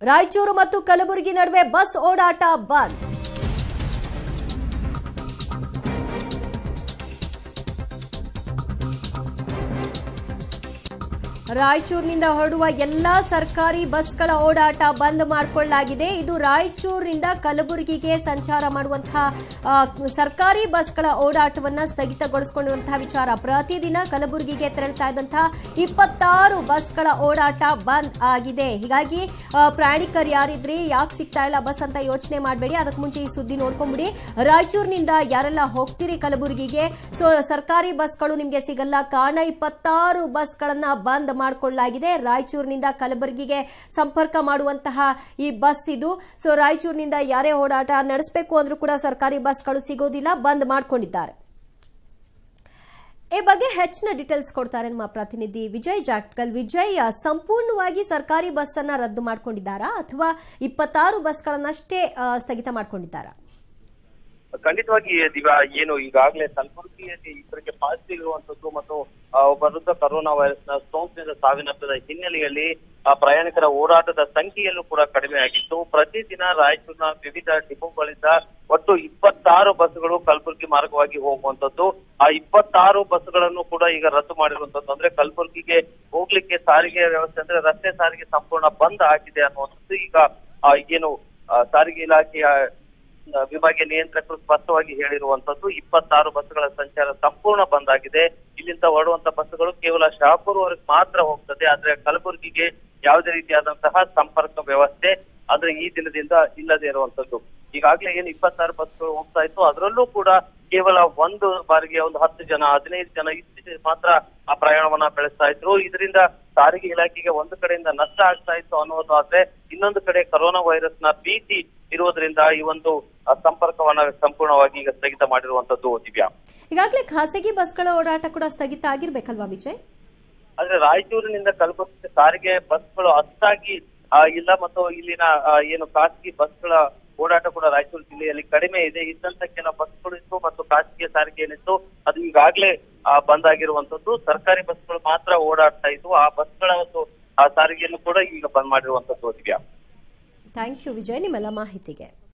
ರಾಯಚೂರು ಮತ್ತು ಕಲಬುರಗಿ ನಡುವೆ ಬಸ್ ಓಡಾಟ ಬಂದ್ ರಾಯಚೂರಿನಿಂದ ಹೊರಡುವ ಎಲ್ಲಾ ಸರ್ಕಾರಿ ಬಸ್ಗಳ ಓಡಾಟ ಬಂದ್ ಮಾಡಿಕೊಳ್ಳಲಾಗಿದೆ ಇದು ರಾಯಚೂರಿನಿಂದ ಕಲಬುರಗಿಗೆ ಸಂಚಾರ ಮಾಡುವಂತಹ ಆ, ಸರ್ಕಾರಿ ಬಸ್ಗಳ ಓಡಾಟವನ್ನ ಸ್ಥಗಿತಗೊಳಿಸಿಕೊಂಡಿರುವಂತಹ ವಿಚಾರ ಪ್ರತಿದಿನ ಕಲಬುರಗಿಗೆ ತೆರಳುತ್ತಾ ಇದ್ದಂತಹ ಇಪ್ಪತ್ತಾರು ಬಸ್ಗಳ ಓಡಾಟ ಬಂದ್ ಆಗಿದೆ ಹೀಗಾಗಿ ಆ, ಪ್ರಯಾಣಿಕರು ಯಾರಿದ್ರಿ ಯಾಕೆ ಸಿಗ್ತಾ ಇಲ್ಲ ಬಸ್ ಅಂತ ಯೋಚನೆ ಮಾಡಬೇಡಿ ಅದಕ್ಕೆ ಮುಂಚೆ ಈ ಸುದ್ದಿ ನೋಡ್ಕೊಂಬಿಡಿ ರಾಯಚೂರಿನಿಂದ ಯಾರೆಲ್ಲ ಹೋಗ್ತೀರಿ ಕಲಬುರಗಿಗೆ ಸೊ ಸರ್ಕಾರಿ ಬಸ್ಗಳು ನಿಮಗೆ ಸಿಗಲ್ಲ ಕಾರಣ ಇಪ್ಪತ್ತಾರು ಬಸ್ಗಳನ್ನ ಬಂದ್ ಮಾಡಿಕೊಳ್ಳಲಾಗಿದೆ ರಾಯಚೂರಿನಿಂದ ಕಲಬುರಗಿಗೆ ಸಂಪರ್ಕ ಮಾಡುವಂತಹ ಈ ಬಸ್ ಇದು ಸೊ ರಾಯಚೂರಿನಿಂದ ಯಾರೇ ಓಡಾಟ ನಡೆಸಬೇಕು ಅಂದ್ರೂ ಕೂಡ ಸರ್ಕಾರಿ ಬಸ್ಗಳು ಸಿಗೋದಿಲ್ಲ ಬಂದ್ ಮಾಡ್ಕೊಂಡಿದ್ದಾರೆ ಈ ಬಗ್ಗೆ ಹೆಚ್ಚಿನ ಡೀಟೇಲ್ಸ್ ಕೊಡ್ತಾರೆ ನಮ್ಮ ಪ್ರತಿನಿಧಿ ವಿಜಯ್ ಜಾಟ್ಕಲ್ ವಿಜಯ್ ಆ, ಸಂಪೂರ್ಣವಾಗಿ ಸರ್ಕಾರಿ ಬಸ್ ಅನ್ನ ರದ್ದು ಮಾಡ್ಕೊಂಡಿದ್ದಾರಾ ಅಥವಾ ಇಪ್ಪತ್ತಾರು ಬಸ್ಗಳನ್ನಷ್ಟೇ ಆ, ಸ್ಥಗಿತ ಮಾಡ್ಕೊಂಡಿದ್ದಾರಾ ಖಂಡಿತವಾಗಿ ದಿವ್ಯಾ ಏನು ಈಗಾಗಲೇ ಕಲಬುರಗಿಯಲ್ಲಿ ಇಬ್ಬರಿಗೆ ಪಾಸಿಟಿವ್ ಇರುವಂತದ್ದು ಮತ್ತು ಆ, ಒಬ್ಬ ವೃದ್ಧ ಕರೋನಾ ವೈರಸ್ ನ ಸೋಂಕಿನಿಂದ ಸಾವಿನಪ್ಪದ ಹಿನ್ನೆಲೆಯಲ್ಲಿ ಆ ಪ್ರಯಾಣಿಕರ ಓಡಾಟದ ಸಂಖ್ಯೆಯಲ್ಲೂ ಕೂಡ ಕಡಿಮೆ ಆಗಿತ್ತು ಪ್ರತಿದಿನ ರಾಯಚೂರಿನ ವಿವಿಧ ಡಿಪೋಗಳಿಂದ ಒಟ್ಟು ಇಪ್ಪತ್ತಾರು ಬಸ್ಗಳು ಕಲಬುರಗಿ ಮಾರ್ಗವಾಗಿ ಹೋಗುವಂತದ್ದು ಆ ಇಪ್ಪತ್ತಾರು ಬಸ್ಗಳನ್ನು ಕೂಡ ಈಗ ರದ್ದು ಮಾಡಿರುವಂತದ್ದು ಅಂದ್ರೆ ಕಲಬುರಗಿಗೆ ಹೋಗ್ಲಿಕ್ಕೆ ಸಾರಿಗೆ ವ್ಯವಸ್ಥೆ ಅಂದ್ರೆ ರಸ್ತೆ ಸಾರಿಗೆ ಸಂಪೂರ್ಣ ಬಂದ್ ಆಗಿದೆ ಅನ್ನುವಂಥದ್ದು ಈಗ ಆ, ಏನು ಆ, ಸಾರಿಗೆ ಇಲಾಖೆಯ ಆ, ವಿಭಾಗೀಯ ನಿಯಂತ್ರಕರು ಸ್ಪಷ್ಟವಾಗಿ ಹೇಳಿರುವಂತದ್ದು ಇಪ್ಪತ್ತಾರು ಬಸ್ಗಳ ಸಂಚಾರ ಸಂಪೂರ್ಣ ಬಂದ್ ಆಗಿದೆ ಇಲ್ಲಿಂದ ಹೊರಡುವಂತ ಬಸ್ಗಳು ಕೇವಲ ಶಾಪುರ್ವರೆಗೆ ಮಾತ್ರ ಹೋಗ್ತದೆ ಆದ್ರೆ ಕಲಬುರಗಿಗೆ ಯಾವುದೇ ರೀತಿಯಾದಂತಹ ಸಂಪರ್ಕ ವ್ಯವಸ್ಥೆ ಆದ್ರೆ ಈ ದಿನದಿಂದ ಇಲ್ಲದೆ ಇರುವಂತದ್ದು ಈಗಾಗಲೇ ಏನು ಇಪ್ಪತ್ತಾರು ಬಸ್ಗಳು ಹೋಗ್ತಾ ಇತ್ತು ಅದರಲ್ಲೂ ಕೂಡ ಕೇವಲ ಒಂದು ಬಾರಿಗೆ ಒಂದು ಹತ್ತು ಜನ ಹದಿನೈದು ಜನ ಇಷ್ಟು ಮಾತ್ರ ಆ ಪ್ರಯಾಣವನ್ನ ಬೆಳೆಸ್ತಾ ಇದ್ರು ಇದರಿಂದ ಸಾರಿಗೆ ಇಲಾಖೆಗೆ ಒಂದು ಕಡೆಯಿಂದ ನಷ್ಟ ಆಗ್ತಾ ಇತ್ತು ಅನ್ನೋದು ಆದ್ರೆ ಇನ್ನೊಂದು ಕಡೆ ಕರೋನಾ ವೈರಸ್ ನ ಭೀತಿ ಇರುವುದರಿಂದ ಈ ಒಂದು ಆ, ಸಂಪರ್ಕವನ್ನ ಸಂಪೂರ್ಣವಾಗಿ ಈಗ ಸ್ಥಗಿತ ಮಾಡಿರುವಂತದ್ದು ದಿವ್ಯಾ ಈಗಾಗಲೇ ಖಾಸಗಿ ಬಸ್ಗಳ ಓಡಾಟ ಕೂಡ ಸ್ಥಗಿತ ಆಗಿರ್ಬೇಕಲ್ವಾ ವಿಜಯ್ ಆದ್ರೆ ರಾಯಚೂರಿನಿಂದ ಕಲಬುರಗಿ ಸಾರಿಗೆ ಬಸ್ಗಳು ಅಷ್ಟಾಗಿ ಆ, ಇಲ್ಲ ಮತ್ತು ಇಲ್ಲಿನ ಆ, ಏನು ಖಾಸಗಿ ಬಸ್ಗಳ ಓಡಾಟ ಕೂಡ ರಾಯಚೂರು ಜಿಲ್ಲೆಯಲ್ಲಿ ಕಡಿಮೆ ಇದೆ ಇದ್ದಂತ ಕೆಲ ಬಸ್ಗಳು ಇತ್ತು ಮತ್ತು ಖಾಸಗಿ ಸಾರಿಗೆ ಏನಿತ್ತು ಅದು ಈಗಾಗಲೇ ಆ, ಬಂದ್ ಆಗಿರುವಂತದ್ದು ಸರ್ಕಾರಿ ಬಸ್ಗಳು ಮಾತ್ರ ಓಡಾಡ್ತಾ ಇದ್ವು ಆ ಬಸ್ಗಳ ಒಂದು ಆ ಸಾರಿಗೆಯನ್ನು ಕೂಡ ಈಗ ಬಂದ್ ಮಾಡಿರುವಂತದ್ದು ದಿವ್ಯಾ ಥ್ಯಾಂಕ್ ಯು ವಿಜಯ್ ನಿಮ್ಮೆಲ್ಲ ಮಾಹಿತಿಗೆ